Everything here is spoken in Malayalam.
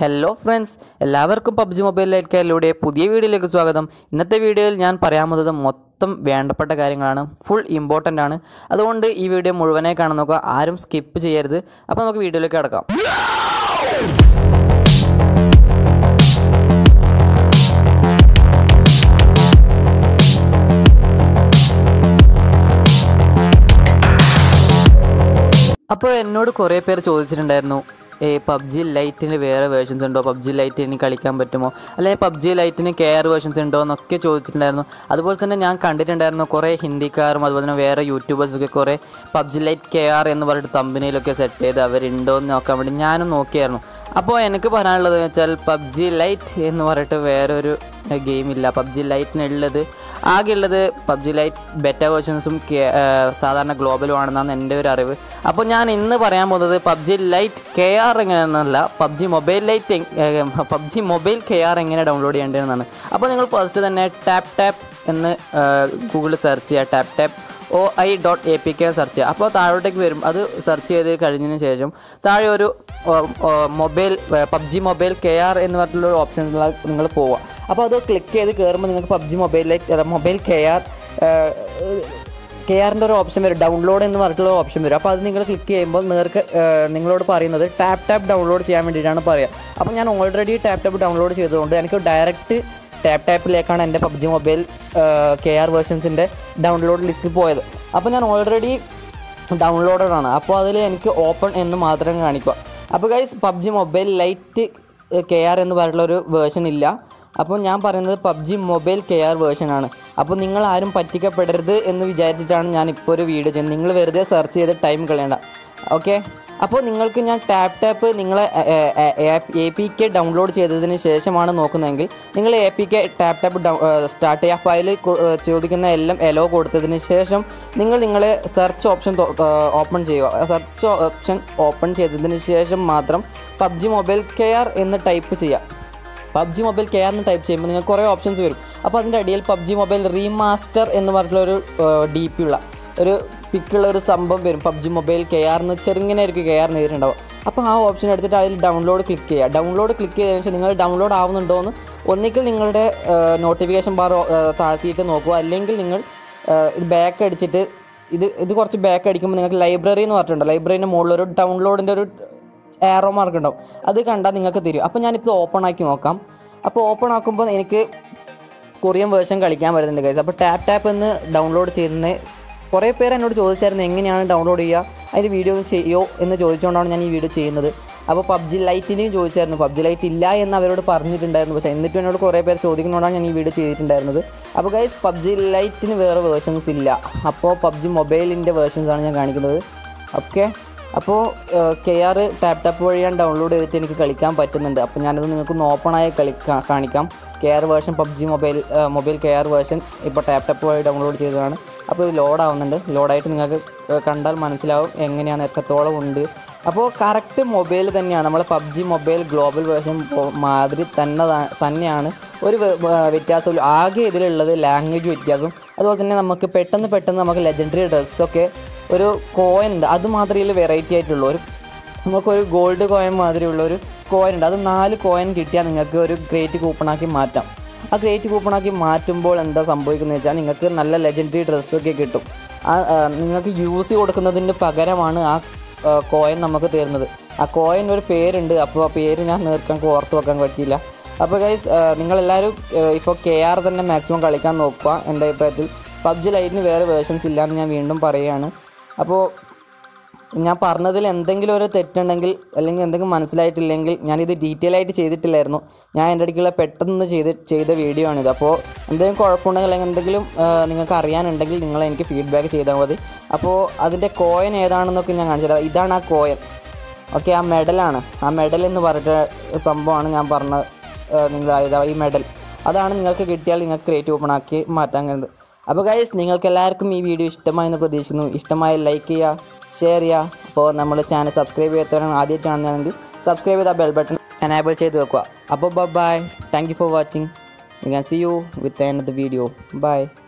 ഹലോ ഫ്രണ്ട്സ് എല്ലാവർക്കും പബ്ജി മൊബൈൽ ലൈറ്റിലൂടെ പുതിയ വീഡിയോയിലേക്ക് സ്വാഗതം ഇന്നത്തെ വീഡിയോയിൽ ഞാൻ പറയാൻ പോകുന്നത് മൊത്തം വേണ്ടപ്പെട്ട കാര്യങ്ങളാണ് ഫുൾ ഇമ്പോർട്ടൻ്റ് ആണ് അതുകൊണ്ട് ഈ വീഡിയോ മുഴുവനായി കാണാൻ നോക്കുക ആരും സ്കിപ്പ് ചെയ്യരുത് അപ്പോൾ നമുക്ക് വീഡിയോയിലേക്ക് കിടക്കാം അപ്പോൾ എന്നോട് കുറേ പേർ ചോദിച്ചിട്ടുണ്ടായിരുന്നു ഏ പബ്ജി ലൈറ്റിന് വേറെ വേർഷൻസ് ഉണ്ടോ പബ്ജി ലൈറ്റ് ഇനി കളിക്കാൻ പറ്റുമോ അല്ലെങ്കിൽ പബ്ജി ലൈറ്റിന് കെയർ വേർഷൻസ് ഉണ്ടോ എന്നൊക്കെ ചോദിച്ചിട്ടുണ്ടായിരുന്നു അതുപോലെ തന്നെ ഞാൻ കണ്ടിട്ടുണ്ടായിരുന്നു കുറേ ഹിന്ദിക്കാരും അതുപോലെ തന്നെ വേറെ യൂട്യൂബേഴ്സൊക്കെ കുറേ പബ്ജി ലൈറ്റ് കെ ആർ എന്ന് പറഞ്ഞിട്ട് തമ്പനിയിലൊക്കെ സെറ്റ് ചെയ്ത് അവരുണ്ടോ എന്ന് നോക്കാൻ വേണ്ടി ഞാനും നോക്കിയായിരുന്നു അപ്പോൾ എനിക്ക് പറയാനുള്ളത് വെച്ചാൽ പബ്ജി ലൈറ്റ് എന്ന് പറഞ്ഞിട്ട് വേറൊരു ഗെയിം ഇല്ല പബ്ജി ലൈറ്റിനുള്ളത് ആകെയുള്ളത് പബ്ജി ലൈറ്റ് ബെറ്റ വേർഷൻസും സാധാരണ ഗ്ലോബലും ആണെന്നാണ് എൻ്റെ ഒരു അറിവ് അപ്പോൾ ഞാൻ ഇന്ന് പറയാൻ പോകുന്നത് പബ്ജി ലൈറ്റ് കെ ആർ എങ്ങനെയാണെന്നല്ല PUBG mobile lite PUBG mobile K R എങ്ങനെ ഡൗൺലോഡ് ചെയ്യേണ്ടതെന്നാണ് അപ്പോൾ നിങ്ങൾ ഫസ്റ്റ് തന്നെ ടാപ്പ് ടാപ്പ് എന്ന് ഗൂഗിളിൽ സെർച്ച് ചെയ്യുക tap tap O I dot A P K search ചെയ്യുക അപ്പോൾ താഴോട്ടേക്ക് വരും അത് സെർച്ച് ചെയ്ത് കഴിഞ്ഞതിന് ശേഷം താഴെ ഒരു mobile PUBG mobile K R എന്ന് പറഞ്ഞിട്ടുള്ള ഒരു ഓപ്ഷൻ നിങ്ങൾ പോവുക അപ്പോൾ അത് ക്ലിക്ക് ചെയ്ത് കയറുമ്പോൾ നിങ്ങൾക്ക് പബ്ജി മൊബൈലിലേക്ക് മൊബൈൽ കെ ആർ കെ ആറിൻ്റെ ഒരു ഓപ്ഷൻ വരും ഡൗൺലോഡ് എന്ന് പറഞ്ഞിട്ടുള്ള ഓപ്ഷൻ വരും അപ്പോൾ അത് നിങ്ങൾ ക്ലിക്ക് ചെയ്യുമ്പോൾ നിങ്ങൾക്ക് നിങ്ങളോട് പറയുന്നത് ടാപ്പ് ടാപ്പ് ഡൗൺലോഡ് ചെയ്യാൻ വേണ്ടിയിട്ടാണ് പറയുക അപ്പോൾ ഞാൻ ഓൾറെഡി ടാപ്പ് ടാപ്പ് ഡൗൺലോഡ് ചെയ്തതുകൊണ്ട് എനിക്ക് ഡയറക്റ്റ് ടാപ്പ് ടാപ്പിലേക്കാണ് എൻ്റെ പബ്ജി മൊബൈൽ കെ ആർ വേർഷൻസിൻ്റെ ഡൗൺലോഡ് ലിസ്റ്റിൽ പോയത് അപ്പോൾ ഞാൻ ഓൾറെഡി ഡൗൺലോഡഡ് ആണ് അപ്പോൾ അതിൽ എനിക്ക് ഓപ്പൺ എന്ന് മാത്രം കാണിക്കുക അപ്പോൾ guys PUBG mobile lite K R എന്ന് പറഞ്ഞിട്ടുള്ള ഒരു വേർഷൻ ഇല്ല അപ്പോൾ ഞാൻ പറയുന്നത് പബ്ജി മൊബൈൽ കെ ആർ വേർഷനാണ് അപ്പോൾ നിങ്ങൾ ആരും പറ്റിക്കപ്പെടരുത് എന്ന് വിചാരിച്ചിട്ടാണ് ഞാൻ ഇപ്പോൾ ഒരു വീഡിയോ ചെയ്യുന്നത് നിങ്ങൾ വെറുതെ സെർച്ച് ചെയ്ത് ടൈം കളയണ്ട ഓക്കെ അപ്പോൾ നിങ്ങൾക്ക് ഞാൻ ടാപ്പ് ടാപ്പ് നിങ്ങൾ എ പി കെ ഡൗൺലോഡ് ചെയ്തതിന് ശേഷമാണ് നോക്കുന്നതെങ്കിൽ നിങ്ങൾ A P K tap tap ഡൗ സ്റ്റാർട്ട് ചെയ്യുക അപ്പോൾ അതിൽ ചോദിക്കുന്ന എല്ലാം എലോ കൊടുത്തതിന് ശേഷം നിങ്ങൾ നിങ്ങളെ സെർച്ച് ഓപ്ഷൻ ഓപ്പൺ ചെയ്യുക സെർച്ച് ഓപ്ഷൻ ഓപ്പൺ ചെയ്തതിന് ശേഷം മാത്രം പബ്ജി മൊബൈൽ കെയർ എന്ന് ടൈപ്പ് ചെയ്യുക പബ്ജി മൊബൈൽ കെയർ എന്ന് ടൈപ്പ് ചെയ്യുമ്പോൾ നിങ്ങൾക്ക് കുറേ ഓപ്ഷൻസ് വരും അപ്പോൾ അതിൻ്റെ അടിയിൽ പബ്ജി മൊബൈൽ റീമാസ്റ്റർ എന്ന് പറഞ്ഞിട്ടുള്ള ഒരു ഡി പി ഉള്ള ഒരു പിക്കുള്ള ഒരു സംഭവം വരും പബ്ജി മൊബൈൽ കെ ആറിന് ചെറുങ്ങനെ ആയിരിക്കും കെ ആർ നേരിട്ടുണ്ടാവും അപ്പോൾ ആ ഓപ്ഷൻ എടുത്തിട്ട് അതിൽ ഡൗൺലോഡ് ക്ലിക്ക് ചെയ്യുക ഡൗൺലോഡ് ക്ലിക്ക് ചെയ്തതിനു ശേഷം നിങ്ങൾ ഡൗൺലോഡ് ആവുന്നുണ്ടോ എന്ന് ഒന്നിക്കൽ നിങ്ങളുടെ നോട്ടിഫിക്കേഷൻ ബാർ താഴ്ത്തിയിട്ട് നോക്കുക അല്ലെങ്കിൽ നിങ്ങൾ ഇത് ബാക്ക് അടിച്ചിട്ട് ഇത് ഇത് കുറച്ച് ബാക്ക് അടിക്കുമ്പോൾ നിങ്ങൾക്ക് ലൈബ്രറി എന്ന് പറഞ്ഞിട്ടുണ്ട് ലൈബ്രറിൻ്റെ മുകളിൽ ഒരു ഡൗൺലോഡിൻ്റെ ഒരു ആറോ മാർക്ക് ഉണ്ടാവും അത് കണ്ടാൽ നിങ്ങൾക്ക് തരും അപ്പോൾ ഞാനിപ്പോൾ ഓപ്പൺ ആക്കി നോക്കാം അപ്പോൾ ഓപ്പൺ ആക്കുമ്പോൾ എനിക്ക് കൊറിയൻ വേർഷൻ കളിക്കാൻ പറ്റുന്നുണ്ട് ഗൈസ് അപ്പോൾ ടാപ്പ് ടാപ്പ് എന്ന് ഡൗൺലോഡ് ചെയ്യുന്ന കുറേ പേര് എന്നോട് ചോദിച്ചായിരുന്നു എങ്ങനെയാണ് ഡൗൺലോഡ് ചെയ്യുക അതിൻ്റെ വീഡിയോ ചെയ്യോ എന്ന് ചോദിച്ചുകൊണ്ടാണ് ഞാൻ ഈ വീഡിയോ ചെയ്യുന്നത് അപ്പോൾ പബ്ജി ലൈറ്റിനെയും ചോദിച്ചായിരുന്നു പബ്ജി ലൈറ്റ് ഇല്ല എന്ന് അവരോട് പറഞ്ഞിട്ടുണ്ടായിരുന്നു പക്ഷേ എന്നിട്ടും എന്നോട് കുറേ പേര് ചോദിക്കുന്നതുകൊണ്ടാണ് ഞാൻ ഈ വീഡിയോ ചെയ്തിട്ടുണ്ടായിരുന്നത് അപ്പോൾ ഗൈസ് പബ്ജി ലൈറ്റിന് വേറെ വേർഷൻസ് ഇല്ല അപ്പോൾ പബ്ജി മൊബൈലിൻ്റെ വേർഷൻസ് ആണ് ഞാൻ കാണിക്കുന്നത് ഓക്കെ അപ്പോൾ കെ ആർ ടാപ്പ് ടാപ്പ് വഴി ഞാൻ ഡൗൺലോഡ് ചെയ്തിട്ട് എനിക്ക് കളിക്കാൻ പറ്റുന്നുണ്ട് അപ്പോൾ ഞാനത് നിങ്ങൾക്ക് ഓപ്പണായി കളി കാണിക്കാം K R version PUBG mobile mobile K R version ഇപ്പോൾ ടാപ്പ് ടാപ്പ് വഴി ഡൗൺലോഡ് ചെയ്തതാണ് അപ്പോൾ ഇത് ലോഡ് ആവുന്നുണ്ട് ലോഡായിട്ട് നിങ്ങൾക്ക് കണ്ടാൽ മനസ്സിലാവും എങ്ങനെയാണ് എത്രത്തോളം ഉണ്ട് അപ്പോൾ കറക്റ്റ് മൊബൈൽ തന്നെയാണ് നമ്മൾ പബ്ജി മൊബൈൽ ഗ്ലോബൽ വേർഷൻ മാതിരി തന്നെ തന്നെയാണ് ഒരു വ്യത്യാസമില്ല ആകെ ഇതിലുള്ളത് ലാംഗ്വേജ് വ്യത്യാസം അതുപോലെ തന്നെ നമുക്ക് പെട്ടെന്ന് പെട്ടെന്ന് നമുക്ക് ലെജൻഡറി ഡ്രഗ്സൊക്കെ ഒരു കോയിൻ ഉണ്ട് അത് മാത്രമേ ഇതിൽ വെറൈറ്റി ആയിട്ടുള്ളൂ ഒരു നമുക്കൊരു ഗോൾഡ് കോയിൻ മാതിരിയുള്ള ഒരു കോയിൻ ഉണ്ട് അത് നാല് കോയിൻ കിട്ടിയാൽ നിങ്ങൾക്ക് ഒരു ഗ്രേറ്റ് കൂപ്പണാക്കി മാറ്റാം ആ ഗ്രേറ്റ് കൂപ്പണാക്കി മാറ്റുമ്പോൾ എന്താ സംഭവിക്കുന്നത് വെച്ചാൽ നിങ്ങൾക്ക് നല്ല ലെജൻഡറി ഡ്രസ്സൊക്കെ കിട്ടും ആ നിങ്ങൾക്ക് യൂസ് കൊടുക്കുന്നതിന് പകരമാണ് ആ കോയിൻ നമുക്ക് തരുന്നത് ആ കോയിൻ ഒരു പേരുണ്ട് അപ്പോൾ ആ പേര് ഞാൻ നേർക്കാൻ ഓർത്ത് വെക്കാൻ പറ്റിയില്ല അപ്പോൾ ഗൈസ് നിങ്ങളെല്ലാവരും ഇപ്പോൾ കെ ആർ തന്നെ മാക്സിമം കളിക്കാൻ നോക്കുക എൻ്റെ അഭിപ്രായത്തിൽ പബ്ജി ലൈറ്റിന് വേറെ വേർഷൻസ് ഇല്ല എന്ന് ഞാൻ വീണ്ടും പറയുകയാണ് അപ്പോൾ ഞാൻ പറഞ്ഞതിൽ എന്തെങ്കിലും ഒരു തെറ്റുണ്ടെങ്കിൽ അല്ലെങ്കിൽ എന്തെങ്കിലും മനസ്സിലായിട്ടില്ലെങ്കിൽ ഞാനിത് ഡീറ്റെയിൽ ആയിട്ട് ചെയ്തിട്ടില്ലായിരുന്നു ഞാൻ എൻ്റെ ഇടയ്ക്കുള്ള പെട്ടെന്ന് ചെയ്ത് ചെയ്ത വീഡിയോ ആണിത് അപ്പോൾ എന്തെങ്കിലും കുഴപ്പമുണ്ടെങ്കിൽ അല്ലെങ്കിൽ എന്തെങ്കിലും നിങ്ങൾക്ക് അറിയാനുണ്ടെങ്കിൽ നിങ്ങൾ എനിക്ക് ഫീഡ്ബാക്ക് ചെയ്താൽ മതി അപ്പോൾ അതിൻ്റെ കോയിൻ ഏതാണെന്നൊക്കെ ഞാൻ കാണിച്ചു തരാം ഇതാണ് ആ കോയിൻ ഓക്കെ ആ മെഡലാണ് ആ മെഡൽ എന്ന് പറഞ്ഞിട്ട് സംഭവമാണ് ഞാൻ പറഞ്ഞ നിങ്ങൾ ഇതാ ഈ മെഡൽ അതാണ് നിങ്ങൾക്ക് കിട്ടിയാൽ നിങ്ങൾക്ക് ക്രിയേറ്റ് ഓപ്പൺ ആക്കി മാറ്റാൻ കഴിയുന്നത് അപ്പോൾ ഗൈസ് നിങ്ങൾക്ക് എല്ലാവർക്കും ഈ വീഡിയോ ഇഷ്ടമായെന്ന് പ്രതീക്ഷിക്കുന്നു ഇഷ്ടമായി ലൈക്ക് ചെയ്യുക ഷെയർ ചെയ്യുക അപ്പോൾ നമ്മൾ ചാനൽ സബ്സ്ക്രൈബ് ചെയ്യാത്തവരാണ് ആദ്യമായിട്ടാണെന്നെങ്കിൽ സബ്സ്ക്രൈബ് ചെയ്ത ബെൽ ബട്ടൺ എനേബിൾ ചെയ്ത് വെക്കുക അപ്പോൾ bye thank you for watching you can see you with in the video by